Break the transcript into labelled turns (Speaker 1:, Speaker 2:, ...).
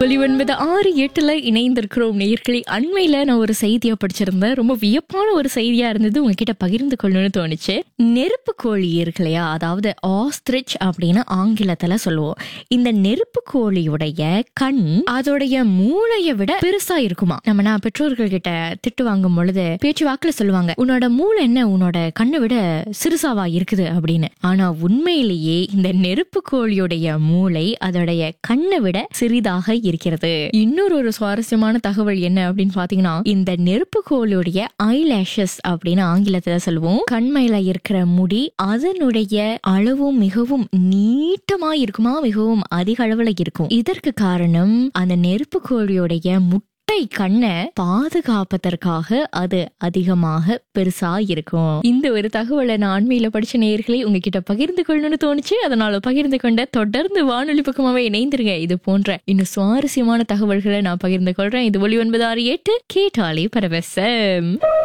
Speaker 1: ஒலி ஒன்பது ஆறு எட்டுல இணைந்திருக்கிறோம் நேயர்களே அண்மையில நான் ஒரு செய்தியா படிச்சிருந்தேன் ரொம்ப வியப்பான ஒரு செய்தியா இருந்தது உங்ககிட்ட பகிர்ந்து கொள்ளணும்னு தோணுச்சு நெருப்பு கோழி இருக்கு இல்லையா அதாவது ஆஸ்திரிச் அப்படின்னு ஆங்கிலத்துல சொல்லுவோம் இந்த நெருப்பு கோழியுடைய கண் அதோடைய மூளையை விட பெருசா இருக்குமா நம்ம நான் பெற்றோர்கள் கிட்ட திட்டு வாங்கும் பொழுது பேச்சு வாக்குல சொல்லுவாங்க உன்னோட மூளை என்ன உன்னோட கண்ணை விட சிறுசாவா இருக்குது அப்படின்னு ஆனா உண்மையிலேயே இந்த நெருப்பு கோழியுடைய மூளை அதோடைய கண்ணை விட சிறிதாக இருக்கிறது இன்னொரு ஒரு சுவாரஸ்யமான தகவல் என்ன அப்படின்னு பாத்தீங்கன்னா இந்த நெருப்பு கோழியுடைய ஐலேஷஸ் அப்படின்னு ஆங்கிலத்துல சொல்லுவோம் கண்மையில இருக்கிற முடி அதனுடைய அளவும் மிகவும் நீட்டமா இருக்குமா மிகவும் அதிக அளவுல இருக்கும் இதற்கு காரணம் அந்த நெருப்பு கோழியுடைய முட்டை கண்ணை பாதுகாப்பதற்காக அது அதிகமாக பெருசா இருக்கும் இந்த ஒரு தகவலை நான் அண்மையில படிச்ச நேயர்களை உங்ககிட்ட பகிர்ந்து கொள்ளணும்னு தோணுச்சு அதனால பகிர்ந்து கொண்ட தொடர்ந்து வானொலி பக்கமாவே இணைந்திருங்க இது போன்ற இன்னும் சுவாரஸ்யமான தகவல்களை நான் பகிர்ந்து கொள்றேன் இது ஒளி ஒன்பது ஆறு எட்டு கேட்டாலே பரவசம்